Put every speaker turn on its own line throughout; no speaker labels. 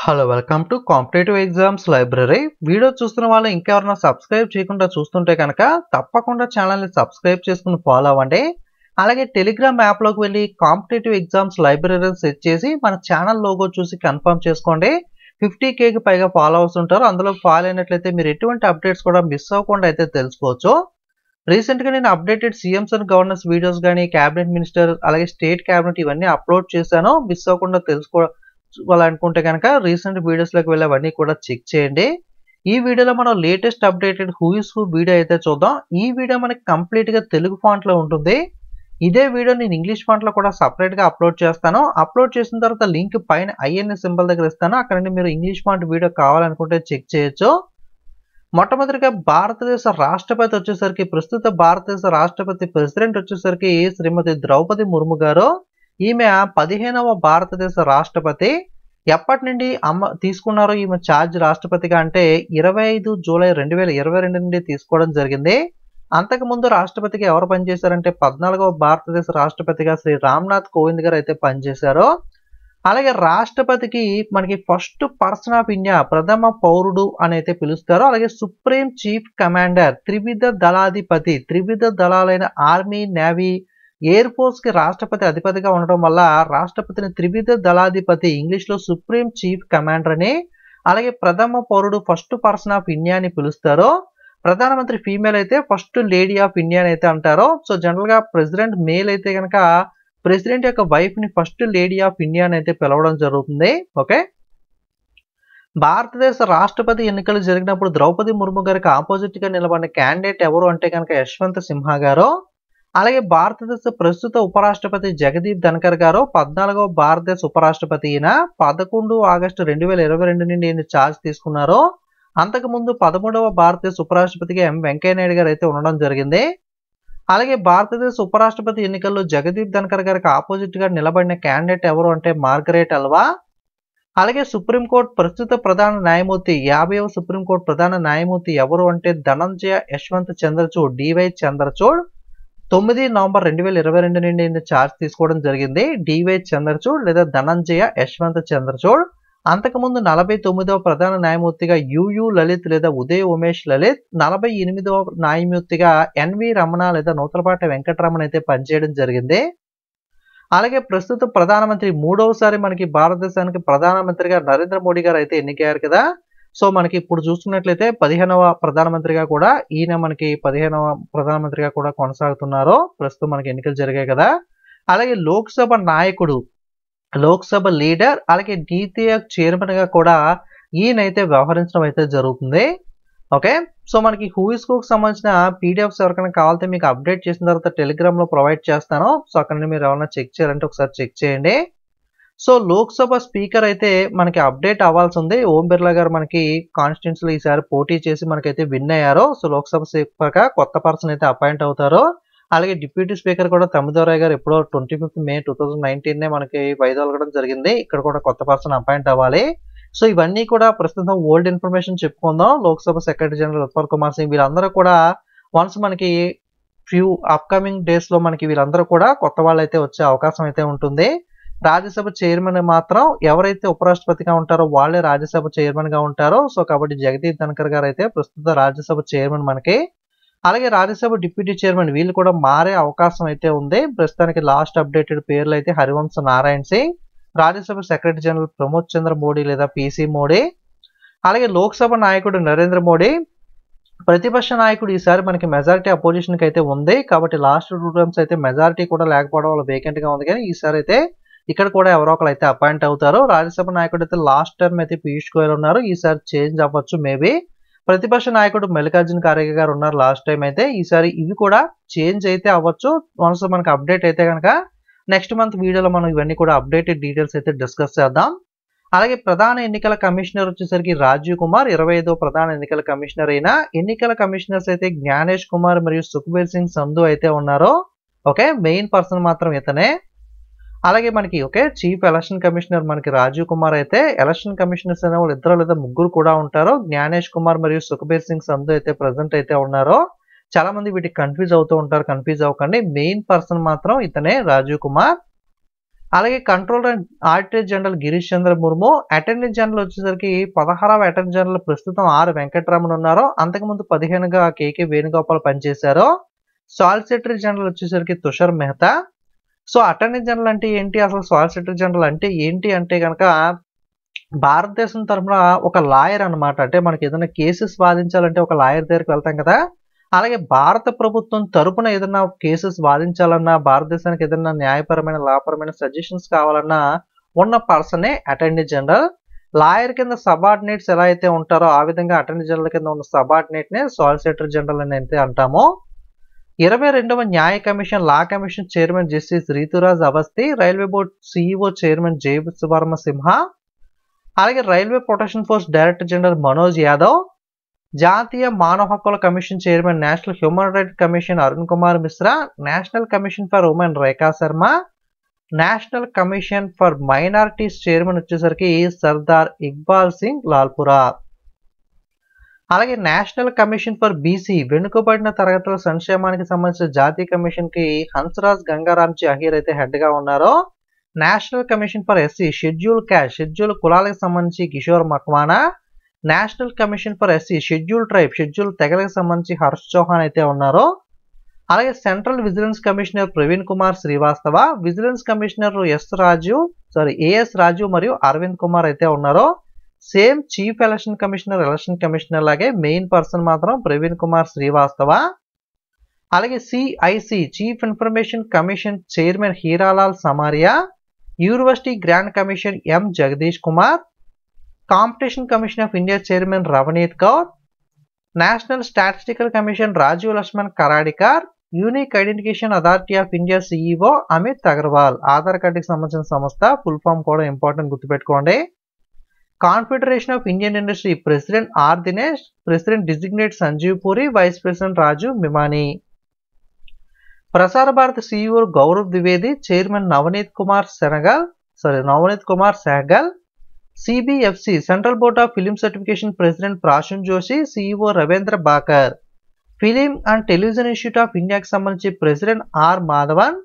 hello welcome to competitive exams library video చూస్తున్న వాళ్ళు ఇంకెవరైనా సబ్స్క్రైబ్ చేయకుండా చూస్తుంటే కనుక తప్పకుండా ఛానల్ని సబ్స్క్రైబ్ చేసుకుని ఫాలో అవ్వండి అలాగే టెలిగ్రామ్ యాప్లోకి వెళ్ళి కాంపిటేటివ్ ఎగ్జామ్స్ లైబ్రరీ సెట్ చేసి మన ఛానల్ లోగో చూసి కన్ఫర్మ్ చేసుకోండి ఫిఫ్టీ కేకి పైగా ఫాలోవర్స్ ఉంటారు అందులో ఫాలో అయినట్లయితే మీరు ఎటువంటి అప్డేట్స్ కూడా మిస్ అవ్వకుండా అయితే తెలుసుకోవచ్చు రీసెంట్గా నేను updated CMs and governors videos కానీ క్యాబినెట్ మినిస్టర్ అలాగే స్టేట్ క్యాబినెట్ ఇవన్నీ అప్లోడ్ చేశాను మిస్ అవ్వకుండా తెలుసుకో అనుకుంటే కనుక రీసెంట్ వీడియోస్లోకి వెళ్ళి అవన్నీ కూడా చెక్ చేయండి ఈ వీడియోలో మనం latest updated who is who video అయితే చూద్దాం ఈ వీడియో మనకి కంప్లీట్గా తెలుగు ఫాంట్లో ఉంటుంది ఇదే వీడియో నేను ఇంగ్లీష్ ఫాంట్లో కూడా సపరేట్గా అప్లోడ్ చేస్తాను అప్లోడ్ చేసిన తర్వాత లింక్ పైన ఐఎన్ఎస్ సింబల్ దగ్గర ఇస్తాను అక్కడ నుండి మీరు ఇంగ్లీష్ ఫాంట్ వీడియో కావాలనుకుంటే చెక్ చేయొచ్చు మొట్టమొదటిగా భారతదేశ రాష్ట్రపతి వచ్చేసరికి ప్రస్తుత భారతదేశ రాష్ట్రపతి ప్రెసిడెంట్ వచ్చేసరికి శ్రీమతి ద్రౌపది ముర్ము గారు ఈమె పదిహేనవ భారతదేశ రాష్ట్రపతి ఎప్పటి నుండి అమ్మ తీసుకున్నారో ఈమె ఛార్జ్ రాష్ట్రపతిగా అంటే ఇరవై ఐదు జూలై రెండు వేల ఇరవై రెండు నుండి తీసుకోవడం జరిగింది అంతకుముందు రాష్ట్రపతిగా ఎవరు పనిచేశారంటే పద్నాలుగవ భారతదేశ రాష్ట్రపతిగా శ్రీ రామ్నాథ్ కోవింద్ గారు అయితే పనిచేశారు అలాగే రాష్ట్రపతికి మనకి ఫస్ట్ పర్సన్ ఆఫ్ ఇండియా ప్రథమ పౌరుడు అని అయితే పిలుస్తారు అలాగే సుప్రీం చీఫ్ కమాండర్ త్రివిధ దళాధిపతి త్రివిధ దళాలైన ఆర్మీ నేవీ ఎయిర్ ఫోర్స్ కి రాష్ట్రపతి అధిపతిగా ఉండడం వల్ల రాష్ట్రపతిని త్రివిధ దళాధిపతి ఇంగ్లీష్ లో సుప్రీం చీఫ్ కమాండర్ అని అలాగే ప్రథమ పౌరుడు ఫస్ట్ పర్సన్ ఆఫ్ ఇండియా అని పిలుస్తారు ప్రధానమంత్రి ఫీమేల్ అయితే ఫస్ట్ లేడీ ఆఫ్ ఇండియా అని అయితే అంటారు సో జనరల్ గా ప్రెసిడెంట్ మేల్ అయితే కనుక ప్రెసిడెంట్ యొక్క వైఫ్ ని ఫస్ట్ లేడీ ఆఫ్ ఇండియా అని అయితే పిలవడం జరుగుతుంది ఓకే భారతదేశ రాష్ట్రపతి ఎన్నికలు జరిగినప్పుడు ద్రౌపది ముర్ము గారికి ఆపోజిట్ గా నిలబడిన క్యాండిడేట్ ఎవరు అంటే కనుక యశ్వంత్ సిన్హా గారు అలాగే భారతదేశ ప్రస్తుత ఉపరాష్ట్రపతి జగదీప్ ధన్కర్ గారు పద్నాలుగవ భారతదేశ ఉపరాష్ట్రపతి ఈయన పదకొండు ఆగస్టు రెండు వేల ఇరవై రెండు నుండి ఈయన ఛార్జ్ తీసుకున్నారు అంతకుముందు పదమూడవ భారతదేశ ఉపరాష్ట్రపతిగా ఎం వెంకయ్యనాయుడు గారు అయితే ఉండడం జరిగింది అలాగే భారతదేశ ఉపరాష్ట్రపతి ఎన్నికల్లో జగదీప్ ధన్కర్ గారికి ఆపోజిట్ గా నిలబడిన క్యాండిడేట్ ఎవరు అంటే మార్గరేట్ అల్వా అలాగే సుప్రీంకోర్టు ప్రస్తుత ప్రధాన న్యాయమూర్తి యాభైవ సుప్రీంకోర్టు ప్రధాన న్యాయమూర్తి ఎవరు అంటే ధనంజయ యశ్వంత్ చంద్రచూడ్ డివై చంద్రచూడ్ తొమ్మిది నవంబర్ రెండు వేల ఇరవై రెండు నుండి ఛార్జ్ తీసుకోవడం జరిగింది డివై చంద్రచూడ్ లేదా ధనంజయ యశ్వంత్ చంద్రచూడ్ అంతకుముందు నలభై తొమ్మిదవ ప్రధాన న్యాయమూర్తిగా యుయు లలిత్ లేదా ఉదయ్ ఉమేష్ లలిత్ నలభై ఎనిమిదవ న్యాయమూర్తిగా ఎన్వి రమణ లేదా నూతలపాటి వెంకటరమణ అయితే పనిచేయడం జరిగింది అలాగే ప్రస్తుత ప్రధానమంత్రి మూడవసారి మనకి భారతదేశానికి ప్రధానమంత్రిగా నరేంద్ర మోడీ గారు అయితే ఎన్నికయ్యారు కదా సో మనకి ఇప్పుడు చూసుకున్నట్లయితే పదిహేనవ ప్రధానమంత్రిగా కూడా ఈయన మనకి పదిహేనవ ప్రధానమంత్రిగా కూడా కొనసాగుతున్నారు ప్రస్తుతం మనకి ఎన్నికలు జరిగాయి కదా అలాగే లోక్సభ నాయకుడు లోక్సభ లీడర్ అలాగే నీతి ఆయోగ్ చైర్మన్ గా కూడా ఈయనైతే వ్యవహరించడం అయితే జరుగుతుంది ఓకే సో మనకి హూయిస్ కు సంబంధించిన పీడిఎఫ్స్ ఎవరికైనా కావాలంటే మీకు అప్డేట్ చేసిన తర్వాత టెలిగ్రామ్ లో ప్రొవైడ్ చేస్తాను సో అక్కడ మీరు ఎవరైనా చెక్ చేయాలంటే ఒకసారి చెక్ చేయండి సో లోక్సభ స్పీకర్ అయితే మనకి అప్డేట్ అవ్వాల్సి ఉంది ఓం బిర్లా గారు మనకి కాన్స్టిట్యూన్సీలో ఈసారి పోటీ చేసి మనకైతే విన్ అయ్యారు సో లోక్సభ స్పీకర్గా కొత్త పర్సన్ అయితే అపాయింట్ అవుతారు అలాగే డిప్యూటీ స్పీకర్ కూడా తమ్మిదోరాయ్ గారు ఎప్పుడో twenty fifth May two thousand nineteen మనకి వైదొలగడం జరిగింది ఇక్కడ కూడా కొత్త పర్సన్ అపాయింట్ అవ్వాలి సో ఇవన్నీ కూడా ప్రస్తుతం ఓల్డ్ ఇన్ఫర్మేషన్ చెప్పుకుందాం లోక్సభ సెక్రటరీ జనరల్ ఉత్పల్ కుమార్ సింగ్ వీళ్ళందరూ కూడా వన్స్ మనకి ఫ్యూ అప్కమింగ్ డేస్ లో మనకి వీళ్ళందరూ కూడా కొత్త వాళ్ళు అయితే వచ్చే అవకాశం అయితే ఉంటుంది రాజ్యసభ చైర్మన్ మాత్రం ఎవరైతే ఉపరాష్ట్రపతిగా ఉంటారో వాళ్ళే రాజ్యసభ చైర్మన్ గా ఉంటారో సో కాబట్టి జగదీప్ ధన్కర్ గారు అయితే ప్రస్తుత రాజ్యసభ చైర్మన్ మనకి అలాగే రాజ్యసభ డిప్యూటీ చైర్మన్ వీళ్ళు కూడా మారే అవకాశం అయితే ఉంది ప్రస్తుతానికి లాస్ట్ అప్డేటెడ్ పేర్లు అయితే హరివంశ నారాయణ సింగ్ రాజ్యసభ సెక్రటరీ జనరల్ ప్రమోద్ చంద్ర మోడీ లేదా పిసి మోడీ అలాగే లోక్సభ నాయకుడు నరేంద్ర మోడీ ప్రతిపక్ష నాయకుడు ఈసారి మనకి మెజారిటీ అపోజిషన్ కి అయితే ఉంది కాబట్టి లాస్ట్ టూ టర్మ్స్ అయితే మెజారిటీ కూడా లేకపోవడం వల్ల వేకెంట్ గా ఉంది కానీ ఈసారి అయితే ఇక్కడ కూడా ఎవరో ఒకరు అయితే అపాయింట్ అవుతారు రాజ్యసభ నాయకుడు అయితే లాస్ట్ టర్మ్ అయితే పీయూష్ గోయల్ ఉన్నారు ఈసారి చేంజ్ అవ్వచ్చు మేబీ ప్రతిపక్ష నాయకుడు మల్లికార్జున ఖార్గే గారు ఉన్నారు లాస్ట్ టైం అయితే ఈసారి ఇవి కూడా చేంజ్ అయితే అవ్వచ్చు వన్స్ మనకి అప్డేట్ అయితే కనుక నెక్స్ట్ మంత్ వీడియోలో మనం ఇవన్నీ కూడా అప్డేటెడ్ డీటెయిల్స్ అయితే డిస్కస్ చేద్దాం అలాగే ప్రధాన ఎన్నికల కమిషనర్ వచ్చేసరికి రాజీవ్ కుమార్ ఇరవై ఐదో ప్రధాన ఎన్నికల కమిషనర్ అయిన ఎన్నికల కమిషనర్స్ అయితే జ్ఞానేష్ కుమార్ మరియు సుఖ్బీర్ సింగ్ సంధు అయితే ఉన్నారు ఓకే మెయిన్ పర్సన్ మాత్రం ఇతనే అలాగే మనకి ఓకే చీఫ్ ఎలక్షన్ కమిషనర్ మనకి రాజీవ్ కుమార్ అయితే ఎలక్షన్ కమిషనర్స్ అనే వాళ్ళు ఇద్దరు లేదా ముగ్గురు కూడా ఉంటారు జ్ఞానేష్ కుమార్ మరియు సుఖబీర్ సింగ్ సంధు అయితే ప్రజెంట్ అయితే ఉన్నారు చాలా మంది వీటికి కన్ఫ్యూజ్ అవుతూ ఉంటారు కన్ఫ్యూజ్ అవ్వకండి మెయిన్ పర్సన్ మాత్రం ఇతనే రాజీవ్ కుమార్ అలాగే controller and auditor general Girish Chandra Murmu attorney general వచ్చేసరికి పదహారవ అటర్నీ జనరల్ ప్రస్తుతం ఆర్ వెంకటరమణ ఉన్నారు అంతకుముందు పదిహేనుగా కేకే వేణుగోపాల్ పనిచేశారు సాలిసిటరీ జనరల్ వచ్చేసరికి Tushar Mehta so attorney general అంటే ఏంటి అసలు సాలిసిటరీ జనరల్ అంటే ఏంటి అంటే కనుక భారతదేశం తరఫున ఒక లాయర్ అనమాట అంటే మనకి ఏదైనా కేసెస్ వాదించాలంటే ఒక లాయర్ దగ్గరికి వెళ్తాం కదా అలాగే భారత ప్రభుత్వం తరపున ఏదైనా కేసెస్ వాదించాలన్నా భారతదేశానికి ఏదైనా న్యాయపరమైన లాపరమైన సజెషన్స్ కావాలన్నా ఉన్న పర్సనే అటర్నీ జనరల్ లాయర్ కింద సబార్డినేట్స్ ఎలా అయితే ఉంటారో ఆ విధంగా అటర్నీ జనరల్ కింద ఉన్న సబార్డినేట్ నే సాలిసిటర్ జనరల్ అని అయితే అంటాము ఇరవై రెండవ న్యాయ commission law commission chairman justice Rituraj Awasthi railway board CEO chairman Jai Varma Sinha అలాగే railway protection force director general Manoj Yadav జాతీయ మానవ హక్కుల commission chairman national human rights commission Arun Kumar Mishra national commission for women Rekha Sharma national commission for minorities chairman వచ్చేసరికి సర్దార్ ఇక్బాల్ సింగ్ లాల్పురా అలాగే నేషనల్ కమిషన్ ఫర్ బీసీ వెనుకబడిన తరగతుల సంక్షేమానికి సంబంధించిన జాతీయ కమిషన్ కి హన్స్రాజ్ గంగారాంజీ అహీర్ అయితే హెడ్ గా ఉన్నారో national commission for SC scheduled caste scheduled కులాలకు సంబంధించి Kishore Makwana national commission for SC scheduled tribe scheduled తెగలకు సంబంధించి హర్ష్ చౌహాన్ అయితే ఉన్నారు అలాగే central vigilance commissioner Praveen Kumar Srivastava vigilance commissioner S Raju sorry AS Raju మరియు అరవింద్ కుమార్ అయితే ఉన్నారు same chief election commissioner election commissioner లాగే మెయిన్ పర్సన్ మాత్రం ప్రవీణ్ కుమార్ శ్రీవాస్తవ అలాగే CIC chief information commission chairman Heeralal Samariya university grand commission M Jagdish Kumar competition commission of India chairman Ravneet Kaur national statistical commission Rajiv Lakshman Karadikar unique identification authority of India CEO Amit Agarwal Aadhaar కార్డుకి సంబంధించిన సంస్థ full form కూడా important గుర్తుపెట్టుకోండి confederation of Indian industry president R Dinesh president designate Sanjeev Puri vice president Raju Mimani Prasar Bharati CEO Gaurav Dwivedi chairman Navneet Kumar Senagal sorry Navneet Kumar Sehgal CBFC central board of film certification president ప్రాశున్ Joshi CEO Ravindra Bhakar film and television institute of ఇండియాకి సంబంధించి president R Madhavan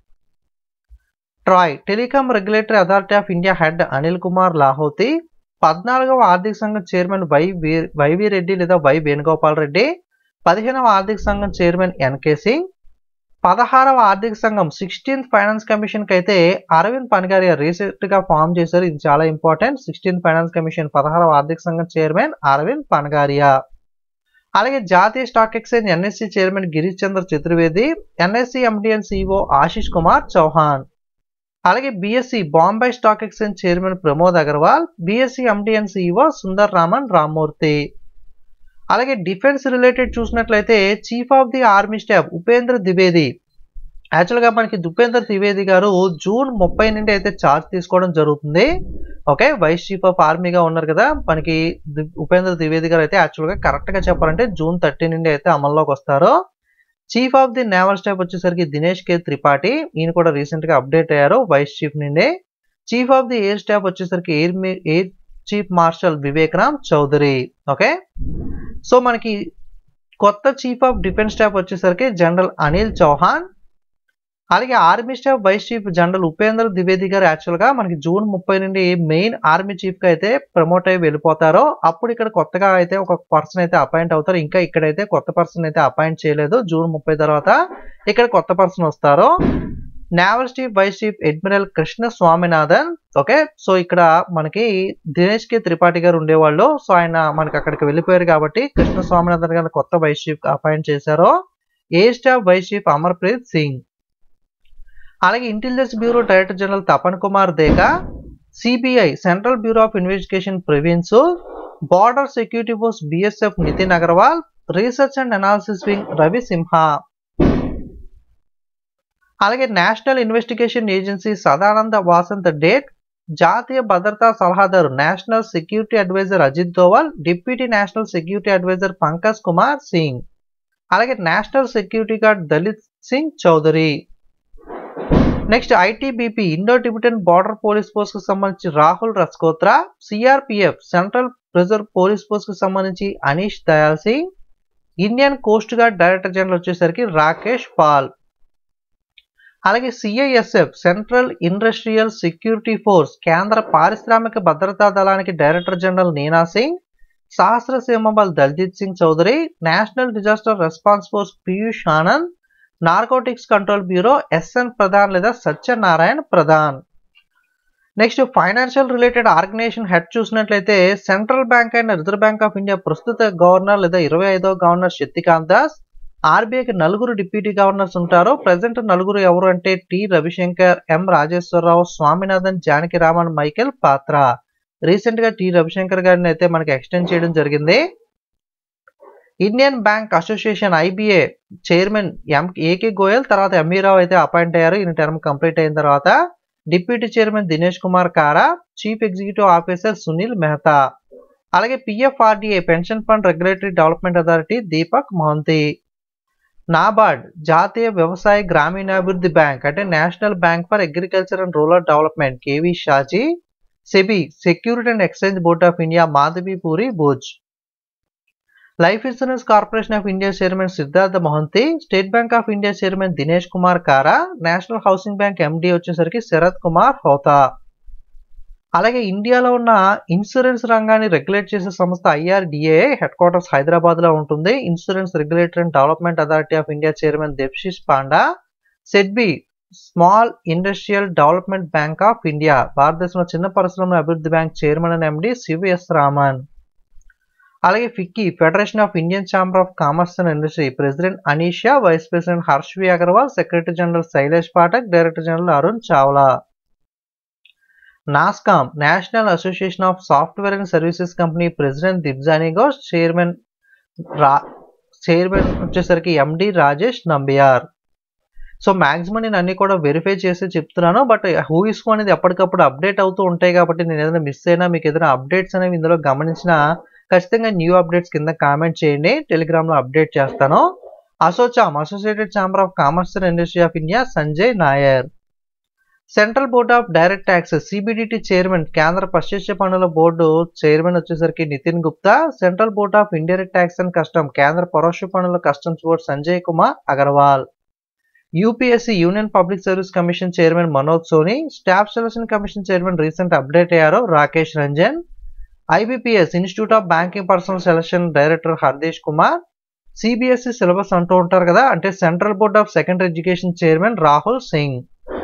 TRAI telecom regulatory authority of India head Anil Kumar Lahoti పద్నాలుగవ ఆర్థిక సంఘం chairman why YV Reddy లేదా why Venugopal Reddy పదిహేనవ ఆర్థిక సంఘం chairman NK Singh పదహారవ ఆర్థిక సంఘం సిక్స్టీన్త్ ఫైనాన్స్ కమిషన్ కి అయితే అరవింద్ పనిగారియా రీసెంట్ గా ఫామ్ చేశారు ఇది చాలా ఇంపార్టెంట్ సిక్స్టీన్త్ ఫైనాన్స్ కమిషన్ పదహారవ ఆర్థిక సంఘం చైర్మన్ అరవింద్ పనగారియా అలాగే జాతీయ stock exchange NSC chairman Girish Chandra Chaturvedi NSC MD and CEO Ashish Kumar Chauhan అలాగే BSC Bombay stock exchange chairman Pramod Agarwal BSC MD and CEO Sundar Raman Rammurthy అలాగే డిఫెన్స్ రిలేటెడ్ చూసినట్లయితే chief of the army staff Upendra Dwivedi యాక్చువల్గా మనకి ఉపేంద్ర ద్వివేది గారు జూన్ ముప్పై నుండి అయితే ఛార్జ్ తీసుకోవడం జరుగుతుంది ఓకే వైస్ చీఫ్ ఆఫ్ ఆర్మీగా ఉన్నారు కదా మనకి ఉపేంద్ర ద్వివేది గారు అయితే యాక్చువల్గా కరెక్ట్గా చెప్పాలంటే జూన్ థర్టీ నుండి అయితే అమల్లోకి వస్తారు chief of the naval staff వచ్చేసరికి దినేష్ కే త్రిపాఠి ఈయన కూడా రీసెంట్గా అప్డేట్ అయ్యారు వైస్ చీఫ్ నుండి chief of the air staff వచ్చేసరికి air air chief marshal Vivek Ram Chaudhary okay so మనకి కొత్త చీఫ్ ఆఫ్ డిఫెన్స్ స్టాఫ్ వచ్చేసరికి జనరల్ అనిల్ చౌహాన్ అలాగే army staff vice chief general Upendra Dwivedi గారు యాక్చువల్గా మనకి జూన్ ముప్పై నుండి మెయిన్ ఆర్మీ చీఫ్గా అయితే ప్రమోట్ అయ్యి వెళ్ళిపోతారో అప్పుడు ఇక్కడ కొత్తగా అయితే ఒక పర్సన్ అయితే అపాయింట్ అవుతారు ఇంకా ఇక్కడైతే కొత్త పర్సన్ అయితే అపాయింట్ చేయలేదు జూన్ ముప్పై తర్వాత ఇక్కడ కొత్త పర్సన్ వస్తారు naval chief vice chief admiral Krishna Swaminathan okay so ఇక్కడ మనకి దినేష్ కే త్రిపాఠి గారు ఉండేవాళ్ళు సో ఆయన మనకి అక్కడికి వెళ్ళిపోయారు కాబట్టి కృష్ణ స్వామినాథన్ గారు కొత్త వైస్ చీఫ్ అపాయింట్ చేశారు a staff vice chief Amarpreet Singh అలాగే intelligence bureau director general Tapan Kumar Deka CBI central bureau of investigation Praveen Sood border security force BSF Nitin Agarwal research and analysis wing Ravi Sinha అలాగే national investigation agency Sadanand Vasant Date జాతీయ భద్రతా సలహాదారు national security adviser Ajit Doval deputy national security adviser Pankaj Kumar Singh అలాగే national security guard Dalit Singh Chaudhary next ITBP Indo Tibetan border police force కు సంబంధించి Rahul Raskotra CRPF central reserve police force కు సంబంధించి Anish Dayal Singh Indian coast guard director general వచ్చేసరికి రాకేష్ పాల్ అలాగే CISF central industrial security force కేంద్ర పారిశ్రామిక భద్రతా దళానికి director general Nina Singh Sahasra Seemabal Daljit Singh Chaudhary national disaster response force Piyush Anand narcotics control bureau SN Pradhan లేదా Satyanarayana Pradhan next financial related organisation head చూసినట్లయితే సెంట్రల్ బ్యాంక్ అయిన రిజర్వ్ బ్యాంక్ ఆఫ్ ఇండియా ప్రస్తుత గవర్నర్ లేదా ఇరవై ఐదో గవర్నర్ శక్తికాంత్ దాస్ ఆర్బీఐకి నలుగురు డిప్యూటీ గవర్నర్స్ ఉంటారు ప్రజెంట్ నలుగురు ఎవరు అంటే T Ravishankar M Rajeshwara Rao Swaminathan Janaki Raman Michael Patra recent గా టి రవిశంకర్ గారిని అయితే మనకి ఎక్స్టెండ్ చేయడం జరిగింది Indian bank association IBA chairman M AK Goyal తర్వాత ఎంఈ రావు అయితే అపాయింట్ అయ్యారు ఈయన టర్మ్ కంప్లీట్ అయిన తర్వాత deputy chairman Dinesh Kumar Khara chief executive officer Sunil Mehta అలాగే PFRDA pension fund regulatory development authority Deepak Mohanty NABARD జాతీయ వ్యవసాయ గ్రామీణాభివృద్ధి బ్యాంక్ అంటే national bank for agriculture and rural development KV Shaji SEBI security and exchange board of India Madhavi Puri Buch life insurance corporation of India chairman Siddhartha Mohanty state bank of India chairman Dinesh Kumar Khara national housing bank ఎండి వచ్చేసరికి శరత్ కుమార్ హోతా అలాగే ఇండియాలో ఉన్న insurance రంగాన్ని regulate చేసే సంస్థ IRDA head quarters Hyderabad లో ఉంటుంది insurance regulatory and development authority of India chairman Debashish Panda SIDBI small industrial development bank of India భారతదేశంలో చిన్న పరిశ్రమల అభివృద్ధి bank chairman and MD CVS Raman అలాగే FICCI federation of Indian chamber of commerce and industry president Anisha vice president Harshavi Agarwal secretary general Shailesh Pathak director general Arun Chawla NASSCOM national association of software and services company president Debjani Ghosh chairman రా chairman వచ్చేసరికి ఎండి Rajesh Nambiar so maximum నేను అన్ని కూడా verify చేసి చెప్తున్నాను but హూయిస్కో అనేది ఎప్పటికప్పుడు update అవుతూ ఉంటాయి కాబట్టి నేను ఏదైనా మిస్ అయినా మీకు ఏదైనా అప్డేట్స్ అనేవి ఇందులో గమనించినా ఖచ్చితంగా న్యూ అప్డేట్స్ కింద కామెంట్ చేయండి టెలిగ్రామ్లో అప్డేట్ చేస్తాను ASSOCHAM associated chamber of commerce and industry of India Sanjay Nayar central board of direct tax CBDT chairman కేంద్ర ప్రత్యక్ష పన్నుల బోర్డు చైర్మన్ వచ్చేసరికి Nitin Gupta central board of indirect tax and custom కేంద్ర పరోక్ష పన్నుల customs board Sanjay Kumar Agarwal UPSC union public service commission chairman Manoj Soni staff selection commission chairman recent update అయ్యారు Rakesh Ranjan IBPS institute of banking personnel selection director హర్దేశ్ Kumar CBSE syllabus అంటూ ఉంటారు కదా అంటే central board of secondary education chairman Rahul Singh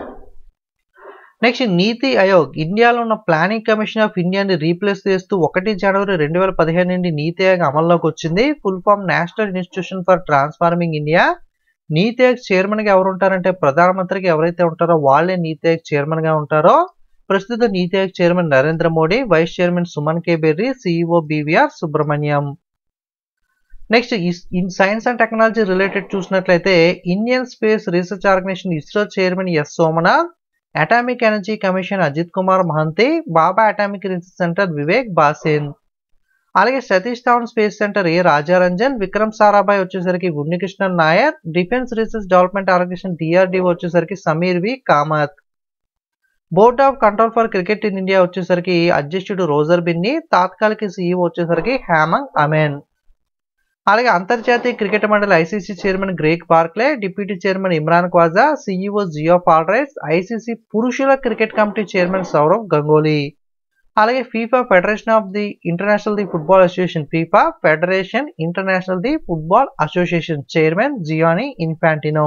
next NITI Aayog ఇండియాలో ఉన్న ప్లానింగ్ కమిషన్ ఆఫ్ ఇండియాని replace చేస్తూ ఒకటి జనవరి రెండు వేల పదిహేను నుండి నీతి ఆయోగ్ అమల్లోకి వచ్చింది full form national institution for transforming India NITI Aayog chairman గా ఎవరు ఉంటారంటే ప్రధానమంత్రికి ఎవరైతే ఉంటారో వాళ్ళే నీతి ఆయోగ్ చైర్మన్ గా ఉంటారో ప్రస్తుత NITI Aayog chairman Narendra Modi vice chairman Suman K Bery CEO BVR Subrahmanyam next in science and technology related చూసినట్లయితే Indian space research organisation ISRO chairman S Somanath atomic energy commission Ajit Kumar Mohanty Bhabha atomic research centre Vivek Bhasin అలాగే Satish Dhawan space centre A Rajarajan Vikram Sarabhai వచ్చేసరికి Unnikrishnan Nair defence research development organisation DRDO వచ్చేసరికి Samir V Kamat board of control for cricket in India వచ్చేసరికి అధ్యక్షుడు Roger Binny తాత్కాలిక CEO వచ్చేసరికి హ్యామంగ్ amen అలాగే అంతర్జాతీయ cricket మండలి ICC chairman Greg Barclay deputy chairman Imran Khwaja CEO Geoff ఫాల్రైస్ ఐసీసీ పురుషుల cricket committee chairman Sourav Ganguly అలాగే FIFA federation of the international the football association FIFA federation international the football association chairman Gianni Infantino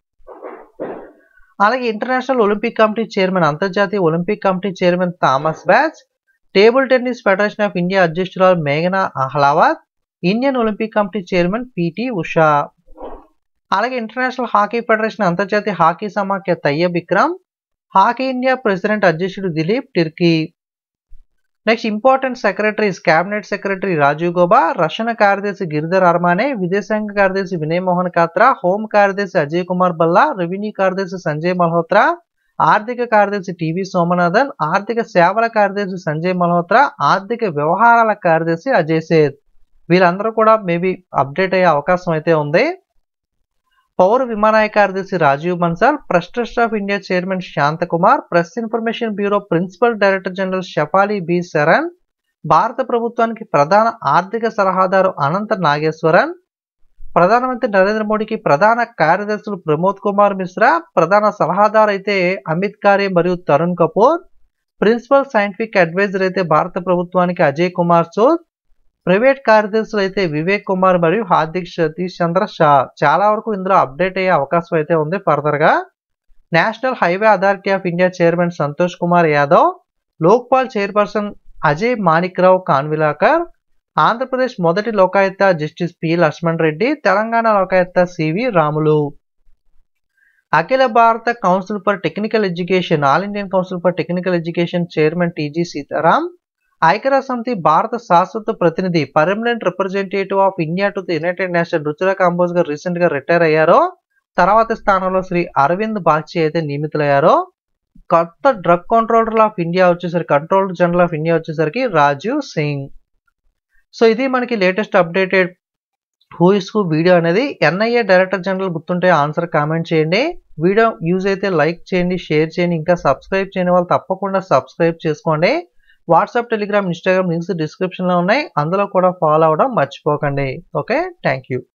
అలాగే international Olympic committee chairman అంతర్జాతీయ Olympic committee chairman Thomas Bach table tennis federation of India అధ్యక్షురాలు మేఘనా Ahlawat Indian Olympic committee chairman PT Usha అలాగే international hockey federation అంతర్జాతీయ hockey సమాఖ్య Tayyab Vikram hockey India president అధ్యక్షుడు Dilip Tirkey next important secretaries cabinet secretary Rajiv Gauba రక్షణ కార్యదర్శి గిరిధర్ అర్మానే విదేశాంగ కార్యదర్శి వినయ్ మోహన్ కాత్రా హోం కార్యదర్శి అజయ్ కుమార్ బల్లా రెవెన్యూ కార్యదర్శి సంజయ్ మల్హోత్రా ఆర్థిక కార్యదర్శి టివి సోమనాథన్ ఆర్థిక సేవల కార్యదర్శి సంజయ్ మల్హోత్రా ఆర్థిక వ్యవహారాల కార్యదర్శి అజయ్ సేత్ వీళ్ళందరూ కూడా మేబీ అప్డేట్ అయ్యే అవకాశం అయితే ఉంది పౌర విమానాయ కార్యదర్శి Rajiv Bansal press trust of India chairman Shantakumar press information bureau principal director general Shefali B Sharan భారత ప్రభుత్వానికి ప్రధాన ఆర్థిక సలహాదారు అనంత నాగేశ్వరన్ ప్రధానమంత్రి నరేంద్ర మోడీకి ప్రధాన కార్యదర్శులు ప్రమోద్ కుమార్ మిశ్రా ప్రధాన సలహాదారు అయితే అమిత్ ఖారే మరియు Tarun Kapoor principal scientific adviser అయితే భారత ప్రభుత్వానికి అజయ్ కుమార్ సోద్ ప్రైవేట్ కార్యదర్శులు అయితే వివేక్ కుమార్ మరియు హార్దిక్ సతీష్ చంద్ర షా చాలా వరకు ఇందులో అప్డేట్ అయ్యే అవకాశం అయితే ఉంది ఫర్దర్ గా national highway authority of India chairman Santosh Kumar Yadav Lokpal chairperson Ajay Manikrao Khanwilkar Andhra Pradesh మొదటి Lokayukta justice P Laxman Reddy Telangana Lokayukta CV Ramulu అఖిల భారత council for technical education all Indian council for technical education chairman TG Sitaram ఐక్యరాజ్య సమితి భారత శాశ్వత ప్రతినిధి permanent representative of India to the united nation Ruchira Kamboj garu recent గా retire అయ్యారో తర్వాత స్థానంలో శ్రీ అరవింద్ బాగ్చి అయితే నియమితులయ్యారో కొత్త డ్రగ్ కంట్రోలర్ ఆఫ్ ఇండియా వచ్చేసరికి కంట్రోలర్ జనరల్ ఆఫ్ ఇండియా వచ్చేసరికి రాజీవ్ సింగ్ సో ఇది మనకి latest updated who is who video అనేది ఎన్ఐఏ డైరెక్టర్ జనరల్ గుర్తుంటే ఆన్సర్ కామెంట్ చేయండి వీడియో యూజ్ అయితే లైక్ చేయండి షేర్ చేయండి ఇంకా సబ్స్క్రైబ్ చేయని వాళ్ళు తప్పకుండా సబ్స్క్రైబ్ చేసుకోండి వాట్సాప్ టెలిగ్రామ్ ఇన్స్టాగ్రామ్ లింక్స్ డిస్క్రిప్షన్లో ఉన్నాయి అందులో కూడా ఫాలో అవ్వడం మర్చిపోకండి ఓకే థ్యాంక్ యూ